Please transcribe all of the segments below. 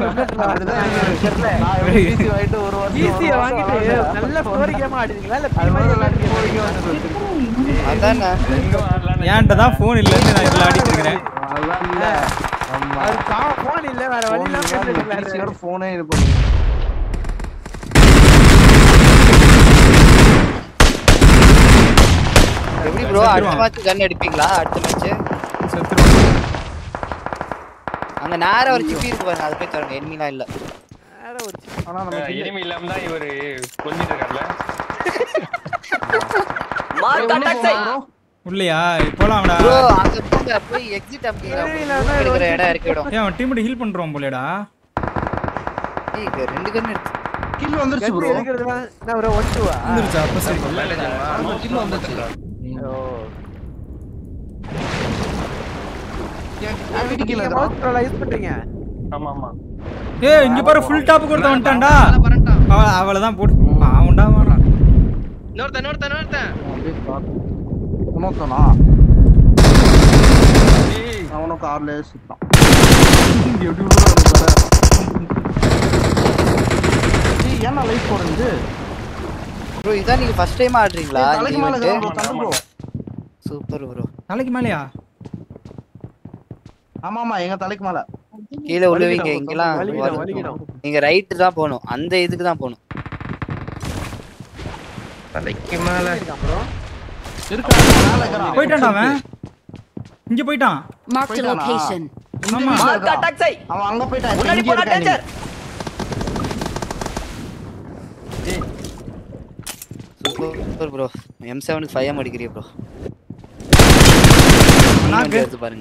அதுதான் எனக்கு தெரியல. நான் எப்படி PC வாங்கிட்டு ஒரு வருஷம், ஒரு ஈஸியா மாசம் வாங்கிட்டு விளையாண்டேன். நல்ல ஸ்டோரி கேமா ஆடுவீங்களா இல்ல அது PUBG மாதிரி விளையாடுவீங்களா? இப்போதைக்கு வந்துட்டு இருக்கு. அதானே எங்க வரலான்னு ஏன்ட்ட தான் ஃபோன் இல்லைன்னு நான் இதுல ஆடிட்டு இருக்கிறேன் அதெல்லாம் இல்ல. ஆமா. அது பாவம் போன் இல்ல வேற வழி phone இல்லாம இல்லாம கேட்டுட்டு PC இருக்காரு. யோட phone ஏ இது பண்ணுது. எப்படி ப்ரோ அடுத்த மேட்ச் கன் எடுப்பீங்களா அடுத்த மேட்ச் செத்துருவான் அங்க நேரா ஒரு சிப்பி இருக்கு பாருங்க அது போய் தரணும் எனிமிலாம் இல்ல வேற ஒரு சின்ன ஆனா நம்ம கிட்ட- இனிமே இல்லாம தான் இவரு கொஞ்சிட்டு இருக்காருல்ல ஏய், உள்ள போமா bro? உள்ளையா போலாம்டா ப்ரோ அங்க போங்க போய் எக்ஸிட் இல்ல, இல்ல, அமுக்கிங்க இருக்கிற இடம் இருக்கு இடம் ஏன் அவன் டீம் ஹீல் பண்றோம் போலடா ஏய், இங்க ரெண்டு கன் இருக்கு kill வந்துருச்சு கட்டு bro. எடுக்கிறதுலாம் என்ன ஒரு ஒன் டூவா வந்துருச்சா அப்ப சரி ஆமா, kill வந்துருச்சு. ஓ என் என் வீட்டு கீழ நீங்க இருக்குடா. மவுஸ் ப்ரோல யூஸ் பண்றீங்க ஆமா ஆமா ஏய் இங்க பாரு ஃபுல் டாப் கொடுத்த வந்துட்டான்டா மேல பரண்டான் அவ அவளதான் போடு பாவுண்டா வாடா இன்னொருத்தன் இன்னொருத்தன் இன்னொருத்தன் அப்படியே பாத்து. இன்னொருத்தனா? அவனும் கார்லயே சுட்டான். இங்க எப்படி bro இருக்கு பாரு. ஏய், ஏன்டா light குறையுது? ப்ரோ இதான் நீங்க ஃபர்ஸ்ட் டைம் ஆடுறீங்களா ஏய், தலைக்கு மேல இந்த இருக்கிறான் bro, தள்ளு bro. சூப்பர் ப்ரோ நாளைக்கு மேலயா ஆமா ஆமா எங்க தலைக்கு மேல கீழே விழுவீங்க இங்கெல்லாம் வலிக்கிடும் வரும். வலிக்கிடும் நீங்க ரைட்டு தான் போகணும் அந்த இதுக்கு தான் போகணும் தலைக்கு மேல இருக்கான் ப்ரோ இருக்கா மேல இருக்கிறான் போயிட்டான்டா அவன் இங்க போயிட்டான் Marked a போயிட்டானா? location. இந்த ஆமா. வீட்டுல இருக்கான். அவன் அங்க போயிட்டான் இப்ப இங்க இருக்கான் நீ. சூப்பர் ப்ரோ எம் செவனுக்கு ஃபைவ் எம் அடிக்கிறீ ப்ரோ நாக்கு. எடுத்து பாருங்க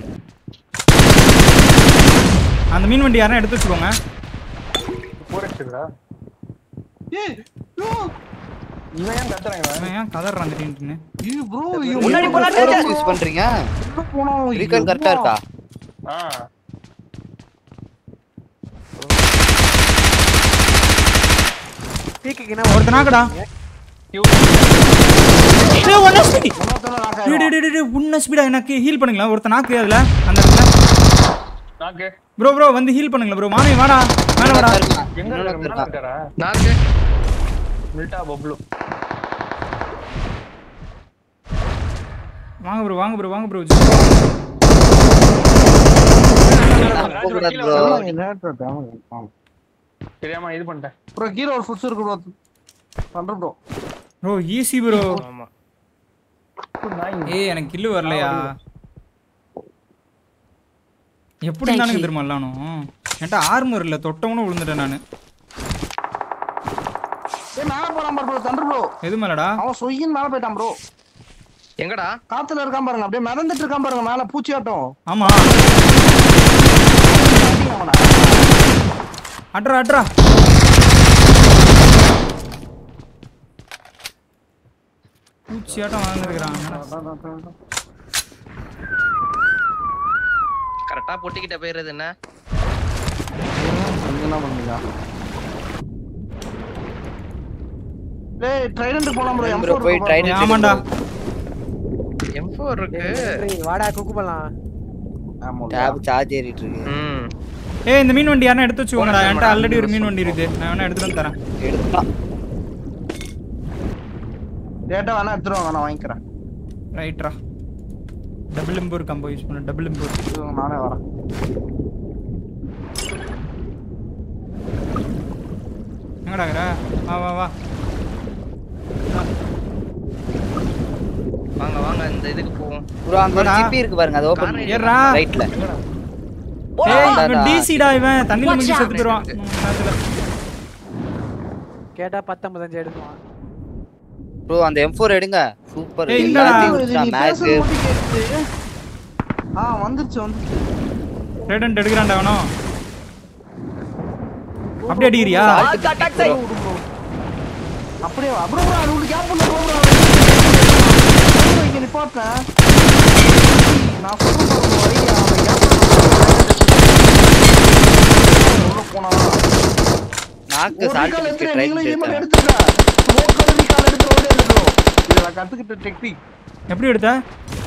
அந்த மீன் வண்டி யாரும் எடுத்து வச்சுக்கோங்க போரடிச்சுடா ஏய், யோ, இவன் ஏன் கத்துறாங்க இவன்? அவன் ஏன் கதறான் திடீர்னு ஏய் bro, இவன் முன்னாடி உள்ள போனா யூஸ் பண்றீங்க உள்ள போனா அவன் ரீகால் கரெக்டா இருக்கா ஆ பீக்குக்குனா ஒருத்த நாக்குடா கியூ ஏய் ஒன் ஹெச்பி இன்னொருத்தனை knock டேய் ஆயிடுவான். டேய் டேய் டேய் உன்ன ஸ்பீடா எனக்கு ஹீல் பண்ணுங்களா ஒருத்த நாக்கு அதுல அந்த இடத்துல நாக்கு ப்ரோ ப்ரோ வந்து ஹீல் பண்ணுங்களா ப்ரோ மாமே வாடா மேல வாடா எங்க இன்னொரு இருக்காரு முன்னாடி இருக்கான். இருக்காரா நாக்கு மில்டா பப்ளு வாங்க ப்ரோ வாங்க ப்ரோ வாங்க ப்ரோ போகக்கூடாது ப்ரோ ஆமா, நேரத்துல damage ஆகும். தெரியாம இது பண்ணிட்டேன் bro, கீழே ஒரு foot இருக்கு bro. பண்றேன் bro. ப்ரோ ஈஸி ப்ரோ ஆமா நாய் ஏய் எனக்கு கில்லு வரலையா எப்படி Thank தானுங்க you. தெரியுமா எல்லானும் என்கிட்ட ஆர்மர் இல்ல தொட்டவனும் விழுந்துட்டேன் நானு ஏய், மேல போறான் பாரு bro, thunder bro. எது மேலடா அவன் சொய்யின்னு மேல போயிட்டான் bro. எங்கடா காத்துல இருக்கான் பாருங்க அப்படியே மிதந்துட்டு இருக்கான் பாருங்க மேல பூச்சியாட்டம் ஆமா அடிங்க அவனை. அட்ரா அட்ரா பூச்சியாட்டம் வாழ்ந்துருக்கிறான் கரெக்டா பொட்டிக்கிட்ட போயிடுறது என்ன நீங்க என்ன பண்ணீங்க டேய் ட்ரைடன்ட் போலாம் ப்ரோ ப்ரோ போய் ட்ரைனிங் ஆமாண்டா எம் ஃபோர் இருக்கு வாடா குக்கு பண்ணலாம் டேப் சார்ஜ் ஏறிட்டு இருக்கு ம் ஏய் இந்த மீன் வண்டி யாரும் எடுத்து வச்சுக்கோங்கடா என்கிட்ட ஆல்ரெடி ஒரு மீன் வண்டி இருக்கு நான் வேணா எடுத்துட்டு வந்து தரேன் எடுக்கலாம் டேட்டா வேணா எடுத்துட்டு வாங்க நான் வாங்கிக்கிறேன் ரைட்ரா டபுள் இம்போர் கம்போ யூஸ் பண்ண டபுள் இம்போர் இருங்க, நானே வரேன் எங்கடா இருக்கிற? வா வா வா வாங்க வாங்க இந்த இதுக்கு போவோம் ப்ரோ அங்க ஒரு வாடா. ஜிப்பி இருக்கு பாருங்க அது ஓபன் ஏறா. ரைட்ல ஏய் அதான்டா. இவன் டிசிடா இவன் தண்ணில Watch முங்கி out. செத்து போயிடுவான் கேட்டா பத்தொன்பத்தஞ்சு எடுக்குவான் ப்ரோ அந்த M4 எடுங்க சூப்பர் ஏய், இல்லடா. எல்லாத்தையும் இது நீ மேக் பேசுறது மட்டும் கேக்குது. ஆ வந்துருச்சு வந்துருச்சு ரேடன்ட் எடுக்கிறான்டா அவனும் அப்படியே அடிக்கிறியா அப்படியே வா. bro, bro, அது உள்ள gap உள்ள போ, bro. bro, இங்க நிப்பாட்டுறேன். நான் சொல்றேன் bro, வழியா, அவன் gap உள்ள உள்ள போனா. நாக்கு ஒரு சால்ட் recall பிஸ்கட் எடுத்துரு, ட்ரை நீங்களும் இதே மாதிரி பண்ணிட்டு எடுத்துக்க. smoke ஓட recall எடுத்து ஓடியாரு bro. இது நான் கத்துக்கிட்ட technique. எப்படி எடுத்த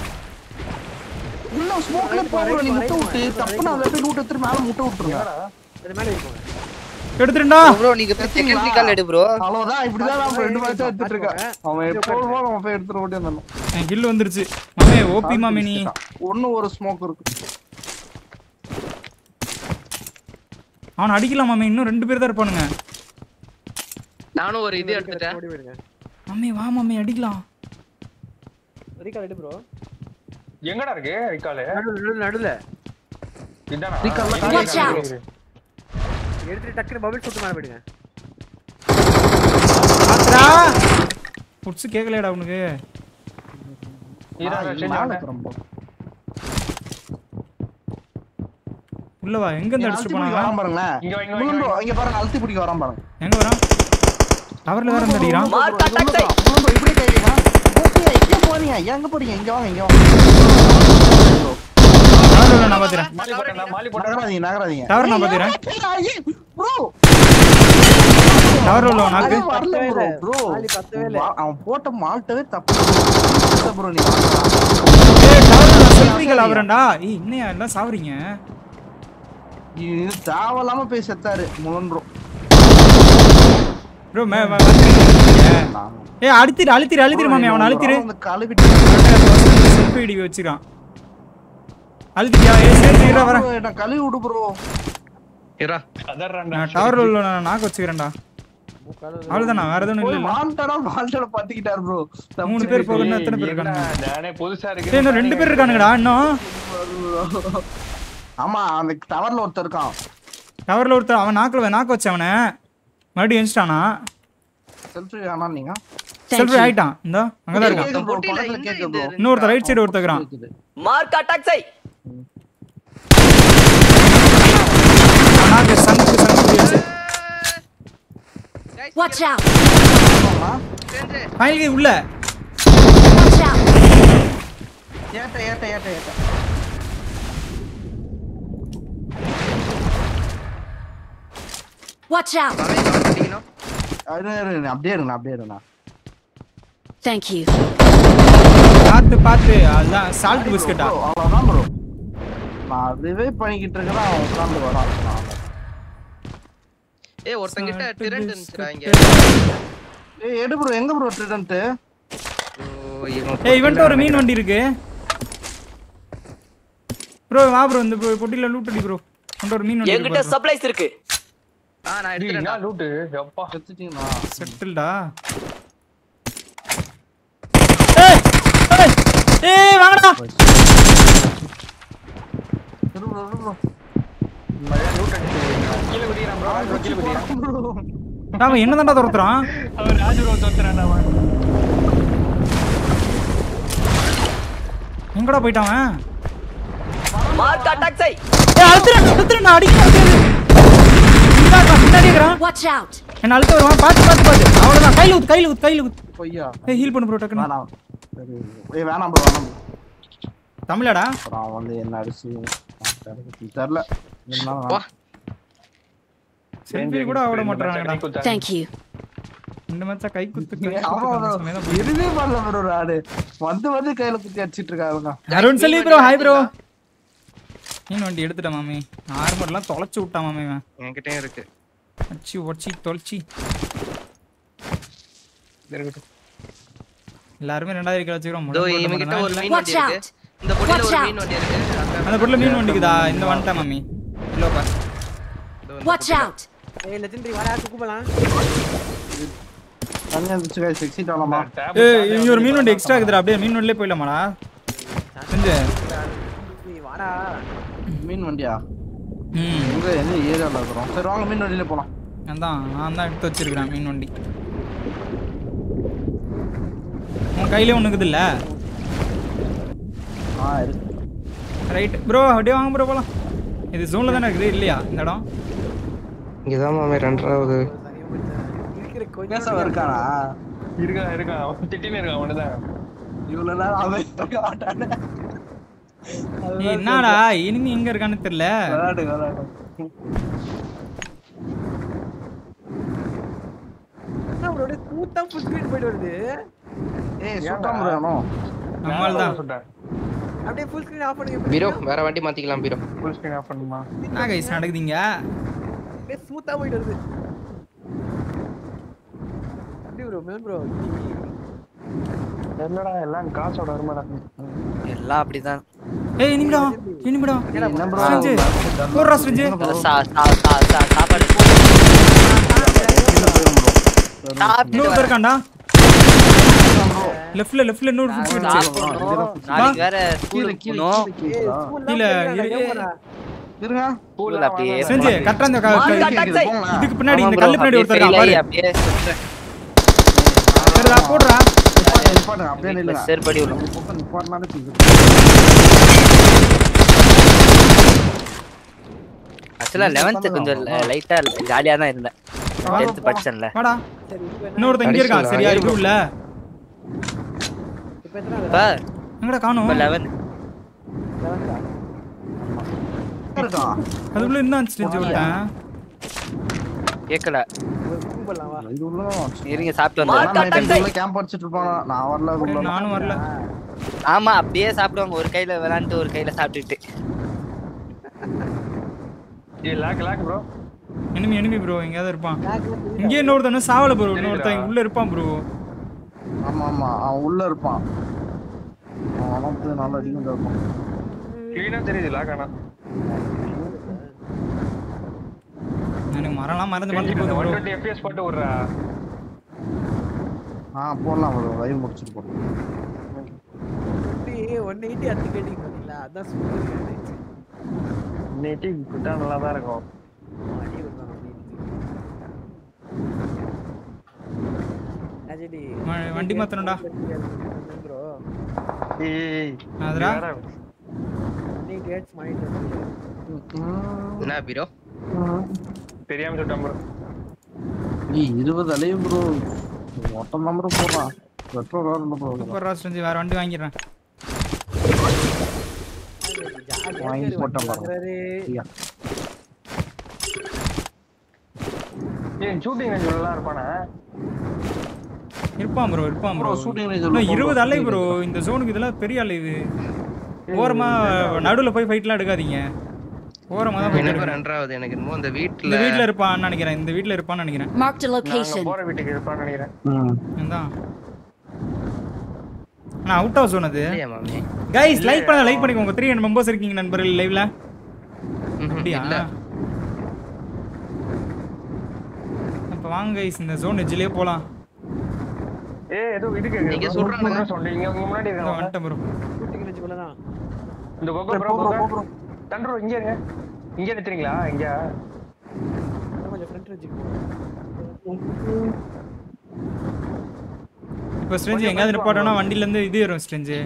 உள்ள smoke ல போ bro, நீ முட்டை விட்டு, டப்புன்னு அதை எடுத்து loot எடுத்துட்டு மேல முட்டை விட்டுருங்க. அது மேல இருக்கும் எடுத்துருண்டா ப்ரோ நீங்க போய் செகண்டரி கால் எடு ப்ரோ அவ்வளவுதான் இப்படிதான் நான் ரெண்டு மேட்ச் எடுத்துட்டு இருக்கேன் அவன் எப்போதும் அவன் போய் எடுத்துட்டு ஓடி வந்தான் என் கில் வந்துருச்சு மாமே ஓபி மாமே நீ ஒண்ணு ஒரு ஸ்மோக் இருக்கு அவன் அடிக்கலாம் மாமே இன்னும் ரெண்டு பேர் தான் இருப்பானுங்க நானும் ஒரு இது எடுத்துட்டேன் ஓடி போயிடுங்க மாமே வா மாமே அடிக்கலாம் ரீகால் எடு ப்ரோ எங்கடா இருக்கு ரிக்காலு நடுவுல நடுவுல நடுவுல இதானா Recall ல இங்க Watch இருக்கு, out. இருக்கு, இருக்கு. எடுத்துட்டு டக்குனு பபிள் சுட்டு மேல போயிடுங்க பாத்துடா புட்ஸ் கேக்கலடா உனக்கு இதா, ஆ, change மேல ஆகுது. இருக்கிறேன் bro. உள்ள வா எங்க இருந்து இங்க அடிச்சு அழுத்தி பிடிக்க போனாங்க வரான் பாருங்களேன் இங்க வா, இங்க வா, முள்ளு இங்க bro, வா. இங்க பாருங்க அழுத்தி பிடிக்க வரான் பாருங்க எங்க வரான் டவர்ல வேற இருந்து அடிக்கிறான் முள்ளு bro, முள்ளு bro, இப்படி கை வைக்கிறான். ஓகே, எங்க போறீங்க எங்க போறீங்க இங்க வாங்க இங்க வாங்க டவர்ல நான் பாத்துறேன் மாலி போட்டேன்டா, மாலி போட்டேன். நகராதீங்க நகராதீங்க டவர் நான் பாத்துறேன் ப்ரோ டவர் உள்ள நாக்கு அது வரல bro, bro. மாலி பத்தவே இல்ல. வா- அவன் போட்ட மால்ட்டவே தப்பு ப்ரோ நீ ஏய் டவர்ல செல்ஃபிகள் ஆவறேன்டா ஏய் என்னையா எல்லாம் சாவறீங்க இது தேவையில்லாம போய் செத்தாரு முழன் ப்ரோ ப்ரோ மே மே- வந்துருக்கீங்க. ஏய் அழுத்திரு அழுத்திரு அழுத்திரு மாமே அவனை அழுத்திரு கழுவிட்டு செல்ஃபி இடி வச்சிருக்கான் அழுத்தியா ஏய் சரி சரி வர bro, என்ன கழுவி விடு ப்ரோ இரா கதறான்டா. நான் டவர்ல உள்ள நான் நாக்கு வச்சுக்கிறேன்டா அவ்வளவுதானா வேற எதுவும் போய் இல்ல மால்ட்டடா மால்ட்டட பத்திக்கிட்டாரு ப்ரோ மூணு பேர் போக இன்னும் ஏய், எத்தனை பேர் என்னடா, இருக்கானுங்க நானே புதுசா இருக்கு ஏய் இன்னும் ரெண்டு பேர் இருக்கானுங்கடா இன்னும் ஆமா அந்த டவர்ல ஒருத்தர் இருக்கான் டவர்ல ஒருத்தர் அவன் நாக்குல நாக்கு வச்ச அவனை மறுபடியும் எரிச்சிட்டானா செல்ஃபி ஆனா நீங்க செல்ஃபி ஆயிட்டான் இந்த அங்கதான் இருக்கான் கேக்குது bro, பொட்டில பக்கத்துல இன்னும் கேக்குது இது bro. இன்னொருத்தர் ரைட் சைடு ஒருத்தக்கிறான் கேக்குது. நாக்கு சங்கு சங்கு வச்சு Watch out! ஆமா. சென்று. ஃபைனலி உள்ள Watch out! ஏட்ட ஏட்ட ஏட்ட ஏட்ட Watch out! அவன் இங்க வந்துட்டீங்கன்னா, இரு, இரு, இரு, அப்படியே இருங்க அப்படியே இருங்க Thank you. பார்த்து பார்த்து அதுதான் சால்ட் பிஸ்கட்டா bro, அவ்வளவுதான் ப்ரோ நான் ரிவைவ் பண்ணிக்கிட்டு இருக்கிறேன் அவன் உட்கார்ந்து வரான் ஏய் ஒருத்தங்கிட்ட திரண்டு இருந்துச்சுடா இங்க ஏய் எடு ப்ரோ எங்க ப்ரோ ட்ரிடன்ட் ஓ, இவன் ஏய் இவன்ட்ட ஒரு மீன் வண்டி இருக்கு ப்ரோ வா ப்ரோ இந்த பொ- பொட்டில லூட் அடி ப்ரோ உன்ட்ட ஒரு மீன் வண்டி என்கிட்ட இருக்கு சப்ளைஸ் இருக்கு ஆ நான் டேய், எடுத்துட்டேன்டா என்ன லூட்டு எப்பா செத்துட்டீங்களா செட்டில்டா ஏய் ஏய் ஏய் வாங்கடா இரு ப்ரோ இரு ப்ரோ மழையா லூட் அடிச்சு போயிருக்கான். கீழே குதிக்கிறான் bro, ராஜ் bro, கீழே குதிக்கிறான். அவன் என்ன தான்டா துரத்துறான் அவன் ராஜ் bro தோத்துறான்டா அவன். எங்கடா போயிட்டான் அவன் மார்க் அட்டாக் செய் ஏய் அழுத்துறேன் அழுத்துறேன் அடிக்கிறேன் முன்னாடி இருக்கிறான் Watch out! என்ன அழுத்த வருவான் பார்த்து பார்த்து பார்த்து அவ்வளவுதான் கையில ஊத்து கையில ஊத்து கையில ஊத்து பொய்யா ஏய் ஹீல் பண்ணு ப்ரோ டக்குன்னு வேணாம் சரி ஏய் வேணாம் ப்ரோ வேணாம் bro. தமிழடா அப்புறம் அவன் வந்து என்ன அடிச்சு தெரியல இருந்தாலும் வா. வேணாம். செல்ஃபி கூட ஆட மாட்டாங்கடா கை குத்தாங்க. Thank you. இந்த மச்சா கை குத்து கை அவன் குத்து bro, சமயம் தான் போயிட்டு. எதுவுமே பண்ணல ப்ரோ நானு வந்து வந்து கையில குத்தி அடிச்சிட்டு இருக்காங்க அருண் சொல்லி ப்ரோ ஹாய் ப்ரோ மீன் வண்டி எடுத்துட்டேன் மாமி ஆர்மர்லாம் தொலைச்சு விட்டான் மாமி இவன் என்கிட்டயும் இருக்கு அச்சி ஒச்சி தொலைச்சி இருக்கட்டும். எல்லாருமே ரெண்டாயிரம் கிலோ வச்சுக்கிறோம் இதோ முழங்கு போட்டு இவங்கிட்ட ஒரு மட்டும்தான் மீன் Watch வண்டி இருக்கு out! இந்த பொட்டில Watch ஒரு out! மீன் வண்டி இருக்கு அங்க- அந்த பொட்டில் மீன் வண்டிக்குதா இந்த வந்துட்டேன் மாமி இல்லோ பார் இதோ இந்த Watch பொட்டில. out! ஏய் லெஜெண்டரி வாடா குக்கு போலாம் தண்ணி வந்துச்சு guys, exit ஆகலாமா tab ஏய் இங்க ஒரு மீன் வண்டி எக்ஸ்ட்ரா இருக்குதுடா அப்படியே மீன் வண்டிலே போயிடலாமாடா செஞ்சு நீ வாடா மீன் வண்டியா ம் எங்க எந்த ஏரியால இருக்கிறோம் சரி வாங்க மீன் வண்டியில போலாம் அதான் நான் தான் எடுத்து வச்சிருக்கிறேன் மீன் வண்டி உன் கையிலே ஒன்று இருக்குதுல்ல ஆ இருக்கு ரைட் ப்ரோ அப்படியே வாங்க ப்ரோ போகலாம் இது ஜோனில் தானே இருக்குது இல்லையா இந்த இடம் இங்கதான் மாமே ரெண்டாவது இருக்கிற கொஞ்சம் பேச இருக்கானா இருக்கான் இருக்கான் அவன் திட்டினே இருக்கான் அவனுதான் இவ்வளவு நேரம் அவன் இருக்க மாட்டானே ஏய், என்னடா இனிமே எங்க இருக்கான்னு தெரியல விளையாடு விளையாடு என்ன bro, அப்படியே கூத்தா full speed போயிட்டு வருது ஏய் சுத்தம் வேணும் நம்மால் தான் சொல்றேன் அப்படியே ஃபுல் ஸ்கிரீன் ஆஃப் பண்ணுங்க பீரோ வேற வண்டி மாத்திக்கலாம் பீரோ ஃபுல் ஸ்கிரீன் ஆஃப் பண்ணுமா என்ன கைஸ் நடக்குதுங்க அப்படியே ஸ்மூத்தா போயிட்டு வருது எப்படி ப்ரோ மேம் ப்ரோ என்னடா எல்லாம் காசோட வருமாடா எல்லாம் அப்படிதான் ஏய் இனிமிடா இனிமிடா என்ன bro? ஸ்ட்ரெஞ்சு போடுறா ஸ்ட்ரெஞ்சு சா சா சா சா சாப்பாடு சாப்பிட்டுட்டு இன்னொரு வரேன். இருக்காண்டா லெஃப்ட்ல லெஃப்ட்ல இன்னொரு ஃபுட் இருக்கு சாப்பிடணும். நாளைக்கு வேற கீழே ஸ்கூலுக்கு கீழே போகணும் கீழே கீழே இல்ல, இரு- இருங்க ஸ்கூல் அப்படியே செஞ்சு கரெக்டா அந்த க- க- டாக்ஸை இதுக்கு பின்னாடி இந்த ஆமா கல்லு bro, பின்னாடி அப்படியே ஒருத்தர் இருக்கான் fail ஆகி பாரு அப்படியே சுத்துறேன். சரிடா போடுறா நிப்பாட்டுங்க, நிப்பாட்டுங்க, அப்படியே வீட்டுல நில்லுங்க. செருப்படி விழும். இந்த பக்கம் நிப்பாட்டினாலே தூக்கு. Actually, 11th கொஞ்சம் லைட்டா ஜாலியா தான் இருந்தேன் டென்த் படிச்சேன்ல வாடா சரி இப்போ என்ன இன்னொருத்தன் இங்க இருக்கான் சரியா இது உள்ள இப்போ எத்தனை இப்ப எங்கடா காணோம் இப்ப 11 இருக்கான். அதுக்குள்ள இருந்தான் ஸ்ட்ரெஞ்சு விட்டேன் கேக்கல குக் பண்ணலாம் வா இது உள்ளதான். இருங்க சாப்பிட்டு ஆனா வந்து night time உள்ள camp அடிச்சிட்டு இருப்பானா? நான் வரல சரி, உள்ள. நானும் வரல ஆமா அப்படியே சாப்பிடுவாங்க ஒரு கையில விளாண்டுட்டு ஒரு கையில சாப்பிட்டுட்டு ஏய் lock lock bro enemy enemy bro எங்கேயாவது இருப்பான் இங்கே இன்னொருத்தன் சாவல ப்ரோ இன்னொருத்தன் இங்க உள்ள இருப்பான் ப்ரோ ஆமா ஆமா அவன் உள்ள இருப்பான் அவன் போய் நல்லா அடிக்கும் இருப்பான் கிளீனா தெரியுது லாக் ஆனா எனக்கு மரம்லாம் மறந்து மறந்து போகுது ஒன் ப்ரோ டுவெண்ட்டி எஃபிஎஸ் போட்டு விட்றா ஆ போடலாம் bro லைவ் முடிச்சிட்டு போடலாம் ஒன் எயிட்டி அத்து கேட்டிங்க பாத்தீங்களா அதான் சூப்பர் நேட்டி விட்டா நல்லா தான் இருக்கும் அடி விடுறான் அஜடி வ- வண்டி மாத்தணும்டா. ப்ரோ ஏய் அதுடா நீ கேட்ஸ் மைண்ட் என்ன பீரோ தெரியாம சொல்லிட்டேன் ப்ரோ ஏய் இருபது அலையும் ப்ரோ மொத்தம் நம்பர் போடுறான் பெட்ரோல் வேற இல்லை ப்ரோ சூப்பர் ராஸ் செஞ்சு வேற வண்டி வாங்கிடுறேன் வாங்கி போட்டேன் பாருங்க. ஐயா. ஏய் ஷூட்டிங் ரேஞ்ச் நல்லா இருப்பானே இருப்பான் ப்ரோ இருப்பான் ப்ரோ Bro, shooting range இன்னும் உள்ள இருபது bro, அலை shooting ப்ரோ range. இந்த ஜோனுக்கு இதெல்லாம் பெரிய அலை இது ஓரமா நடுவுல போய் ஃபைட்லாம் எடுக்காதீங்க ஓரமா தான் fight எனக்கு எடுக்கணும். ரெண்டாவது எனக்கு என்னமோ இந்த இந்த வீட்டுல வீட்ல இருப்பான்னு நினைக்கிறேன் இந்த வீட்ல இருப்பான்னு நினைக்கிறேன் Marked a நாங்க location. போற வீட்டுக்கு இருப்பான்னு நினைக்கிறேன் ம் இதான் நான் அவுட் ஆஃப் ஜோன் அது இல்லையா மாமி கைஸ் லைக் பண்ண லைக் பண்ணிக்கோங்க த்ரீ ஹண்ட்ரட் மெம்பர்ஸ் இருக்கீங்க நண்பர்கள் லைவ்ல ம்ஹும், அப்படியா இல்ல அப்ப வாங்க கைஸ் இந்த ஜோன் எஜ்ஜிலே போலாம் ஏய் ஏதோ இதுக்கு நீங்க சொல்றானுங்க. சொன்னீங்க உங்க முன்னாடி இதோ இருக்காங்க வந்துட்டேன் ப்ரோ ஷூட்டிங் ரேஞ்ச் போல தான் இந்த கொக்கோ ப்ரோ கொக்கோ தண்டோ இங்க இருங்க இங்க நிறுத்துறீங்களா இங்க கொஞ்சம் ஃப்ரண்ட் ரேஞ்சுக்கு இப்போ ஸ்ட்ரெஞ்சு எங்கேயாவது நிப்பாட்டோம்னா வண்டில இருந்து இது வரும் ஸ்ட்ரெஞ்சு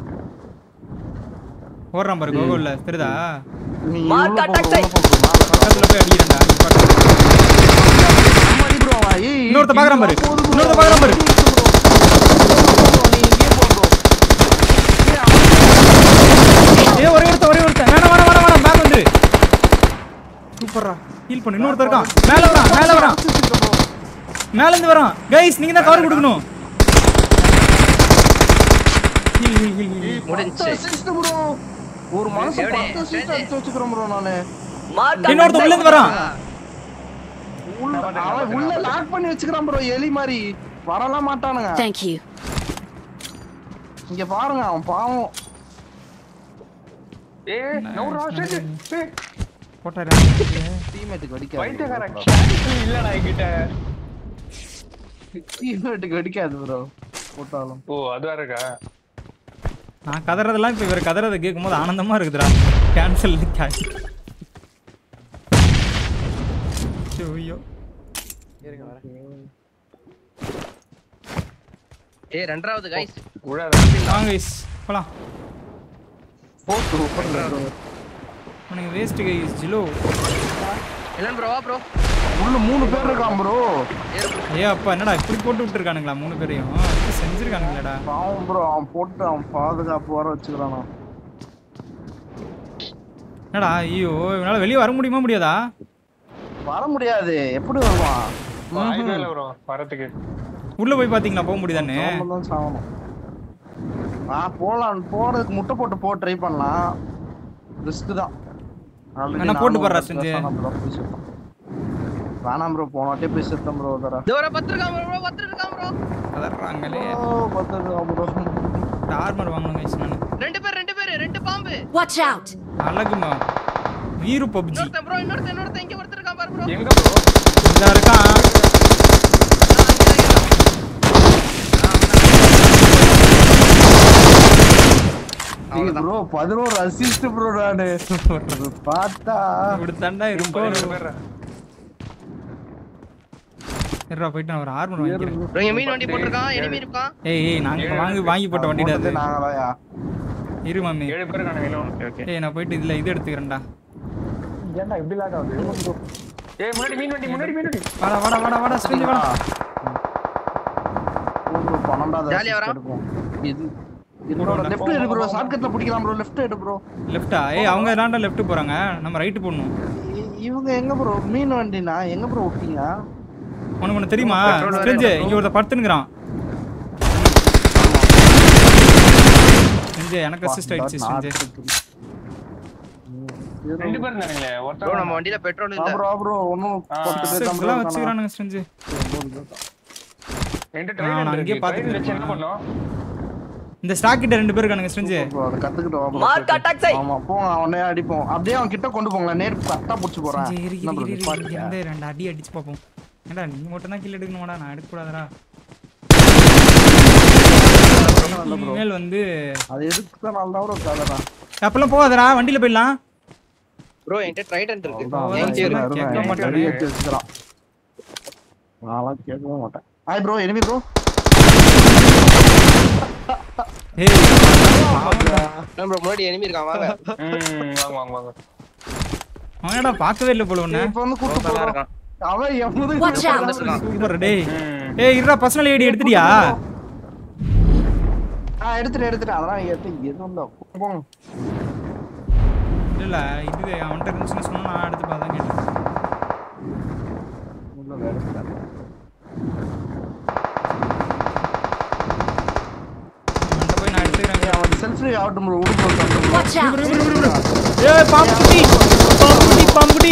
ஓடுறான் பாரு கோகுல்ல தெரியுதா நீ Mark உள்ள போ, attack உள்ள போ, மேல போ. பக்கத்துல போய் அடிக்கிறேன்டா நிப்பாட்டு. நம்ம அடி bro அவன். ஏய், இன்னொருத்த ஏய், பார்க்கறான் பாரு. போகுது bro. இன்னொருத்த பார்க்கறான் பாரு. bro. நீ இங்கேயே போ bro. ஏய், அவன் ஏய் ஒரே ஒருத்த ஒரே ஒருத்த வேணாம் வேணாம் வேணாம் வேணாம் பேக் வந்துரு சூப்பர்ரா ஹீல் பண்ணு இன்னொருத்த இருக்கான் மேல வரான் மேல வரான் மேல இருந்து வரான் கைஸ் நீங்க தான் கவர் கொடுக்கணும் ஹீல் ஹீல் ஹீல் ஹீல் முடிஞ்சுச்சு assist bro. ஒரு மனுஷன் எப்படி? பத்து assist அடிச்சு வச்சுக்கிறேன் bro நானு மார்க் இன்னொருத்த உள்ள இருந்து வரான் உள்ள அவன் உள்ள லாக் பண்ணி வச்சுக்கிறான் ப்ரோ எலி மாதிரி வரலாம் மாட்டானுங்க Thank you. இங்க பாருங்க அவன் பாவம் ஏய் நவுறா சரி ஏய் போட்டாரா டீம்மேட்டுக்கு வைத்தியக்கார வெடிக்காது கேரக்டர் இல்லடா என்கிட்ட டீம்மேட்டுக்கு வெடிக்காது ப்ரோ போட்டாலும் ஓ அது வேற இருக்கா நான் கதறதெல்லாம் இப்ப இவர் கதறதை கேட்கும்போது ஆனந்தமா இருக்குதுடா கேன்சல் ஐயோ இருங்க வரேன் ஏய் ரெண்டாவது கைஸ் உழாத வாங்க கைஸ் போலாம் போட்டு உனக்கு வேஸ்ட் கைஸ் ஜிலோ இல்லன் ப்ரோ வா ப்ரோ உள்ள மூணு பேர் இருக்கான் ப்ரோ ஐயா அப்பா என்னடா இப்படி போட்டு விட்டுருக்கானுங்களா மூணு பேரையும் இப்படி செஞ்சிருக்கானுங்களேடா பாவம் ப்ரோ அவன் போட்டு அவன் பாதுகாப்பு வர வச்சுக்கிறானா என்னடா ஐயோ இவனால வெளியே வர முடியுமா முடியாதா வர முடியாது எப்படி வருவான் வாய்ப்பே இல்ல ப்ரோ வரதுக்கு உள்ள போய் பாத்தீங்களா போக முடியுதானே அவன் தான் சாகணும் ஆ போலாம் போறதுக்கு முட்டை போட்டு போ ட்ரை பண்ணலாம் ரிஸ்க் தான் Already வேணா போட்டு நானும் பாருடா ஒரு செஞ்சு. வருஷம் அப்படிதான் போய் சுத்தம். வேணாம் ப்ரோ போனாட்டே போய் செத்தம் ப்ரோ தர இதோ வர பத்து இருக்கான் ப்ரோ பத்து இருக்கான் ப்ரோ கதறாங்களே பத்து ப்ரோ ஆர்மர் வாங்கணும் கைஸ் நான் ரெண்டு பேர் ரெண்டு பேர் ரெண்டு பாம்பு Watch out! அழகுமா வீரு பப்ஜி இன்னொருத்தன் ப்ரோ இன்னொருத்தன் இன்னொருத்தன் இங்க ஒருத்தர் இருக்கான் பாரு ப்ரோ எங்க ப்ரோ இதா இருக்கான் ப்ரோ பதினோரு அசிஸ்ட் ப்ரோ நானு பார்த்தா இப்படி தாண்டா இருக்கும் ரெண்டு பேர் இருடா போயிட்டு நான் ஒரு ஆர்மர் வாங்கிக்கிறேன் ப்ரோ இங்க மீன் வண்டி போட்டிருக்கான் எனிமி இருக்கான் ஏய் ஏய் நாங்க இப்ப வாங்கி வாங்கி போட்ட வண்டிடா அது போட்டது நாங்களாயா இரு மாமி ஏழு பேர் காண வேணும் ஓகே ஓகே ஏய் நான் போயிட்டு இதுல இது எடுத்துக்கிறேன்டா ஏன்டா இப்படி லாக் ஆகுது ஏய் முன்னாடி மீன் வண்டி முன்னாடி மீன் வண்டி வாடா வாடா வாடா வாடா ஸ்கிரீன் வாடா ப்ரோ பன்னெண்டாவது ஜாலியா வரா? assist எடுப்போம். இது என்னோட லெஃப்ட் எடு ப்ரோ ஷார்ட்கட்ல பிடிக்கலாம் ப்ரோ லெஃப்ட் எடு ப்ரோ லெஃப்டா ஏய் அவங்க தாண்டா லெஃப்ட் போறாங்க நம்ம ரைட் போடணும் இவங்க எங்க ப்ரோ மீன் வண்டினா எங்க ப்ரோ விட்டீங்க உனக்கு ஒன்று தெரியுமா Petrol வேற ஸ்கிரிஞ்சு இல்ல bro. இங்க ஒருத்த படுத்துனுக்குறான் ஸ்கிரிஞ்சு எனக்கு அசிஸ்ட் ஆயிடுச்சு ஸ்கிரிஞ்சு ரெண்டு பேர் இருந்தானுங்களே ப்ரோ ஒருத்தர் நம்ம வண்டியில பெட்ரோல் இல்ல ப்ரோ ப்ரோ ஒன்னும் ஆ, பத்து பேர் தான் bro இதெல்லாம் இருக்காங்க. வச்சுக்கிறானுங்க ஸ்கிரிஞ்சு என்கிட்ட நான் ட்ரெயின் அங்கேயே இருக்கு பார்த்துட்டு ட்ரெயின் வச்சு என்ன இருக்கேன். பண்ணோம் இந்த ஸ்டாக் கிட்ட ரெண்டு பேர் இருக்கானுங்க ஸ்கிரிஞ்சு bro, அதை கத்துக்கிட்டு வா bro. Mark attack site. ஆமா போங்க அவனே அடிப்போம் அப்படியே அவன் கிட்ட கொண்டு போங்களேன் நேர் கரெக்டா புடிச்சு போறேன் ஸ்கிரிஞ்சு, இரு, என்ன இரு, bro, இரு, இரு, நிப்பாட்டுங்க. இங்க வந்து ரெண்டு அடி அடிச்சு பார்ப்போம் ஏண்டா நீ மட்டும் தான் கீழே எடுக்கணுமாடா நான் எடுக்க கூடாதடா இனிமேல் வந்து அது எதுக்கு தான் நல்லா தான் கலரா அப்பெல்லாம் போகாதடா வண்டியில போயிடலாம் ப்ரோ என்கிட்ட ட்ரைடன்ட் இருக்கு அவ்வளவுதான். என்கிட்ட இருக்கு. கேட்க கேட்க மாட்டானே. மாட்டேன் எடுத்து வச்சுக்கிறான் நான்லாம் கேட்கவே மாட்டேன் ஹாய் ப்ரோ எனிமி ப்ரோ ஏய் ப்ரோ முன்னாடி எனிமி இருக்கான் வாங்க ம் வாங்க வாங்க வாங்க அவனடா பார்க்கவே இல்லை போல ஒண்ணு இப்ப வந்து கூட்டு ரோட்ல தான் போறான் இருக்கான் அவன் எவ்வளவு Watch out! சூப்பர் டேய் ம் ஏய் இருடா பர்சனல் ஐடி எடுத்துட்டியா ஆ எடுத்துட்டு எடுத்துட்டு அதெல்லாம் எடுத்து எதுவும் இல்ல போங்க இல்ல இது அவன்கிட்ட இருந்துச்சுன்னு சொன்னா நான் எடுத்து பார்த்தா கேட்டேன் உள்ள வேற எடுத்துட்டு அவன்கிட்ட போய் நான் எடுத்துக்கிறேன் அவன் செல்ஃபி ஆகட்டும் ப்ரோ உடுப்பு Watch out! ஏய் பாம்புடி பாம்புடி பாம்புடி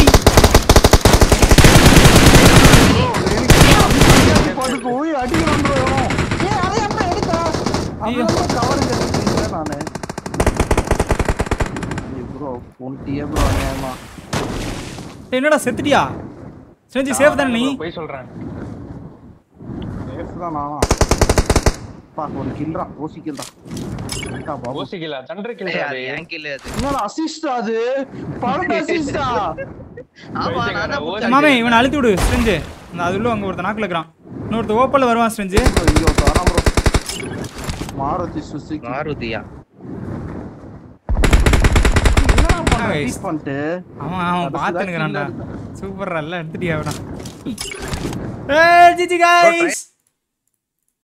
போட்டு போய் அடிக்கிறான் ப்ரோ ஏய் அதை என்ன எடுத்தா ஐயோ. அவன் கவர் கட்டிட்டேன் நானு ப்ரோ பொண்டியே ப்ரோ அநியாயமா ஏய், என்னடா செத்துட்டியா செஞ்சு சேஃப் தானே நீ போய் சொல்றேன் சேஃப் தான் நானா பா ஒரு கில்றான் ஓசி கில்றான் பாபு ஓசிக்கல தண்டர் ஏய், கில் அது என் kill அது என்னடா அசிஸ்ட் அது படம் அசிஸ்டா ஆமா நான் தான் ஓ, புடிச்சேன். மாமே இவனை அழுத்தி விடு ஸ்ட்ரெஞ்சு அந்த அதுல அங்க ஒருத்த நாக்குல இருக்கிறான் இன்னொருத்த ஓப்பல்ல வருவான் ஸ்ட்ரெஞ்சு ஐயோ தானா ப்ரோ மாருதி சுசுகி மாருதியா என்னடா பண்ண guys. பீட் பண்ணிட்டு அவன் அவன் கடைசில பார்த்துனுக்குறான்டா kill சூப்பர் எல்லாம் எடுத்துட்டியா அவனா ஏய் ஜிஜி गाइस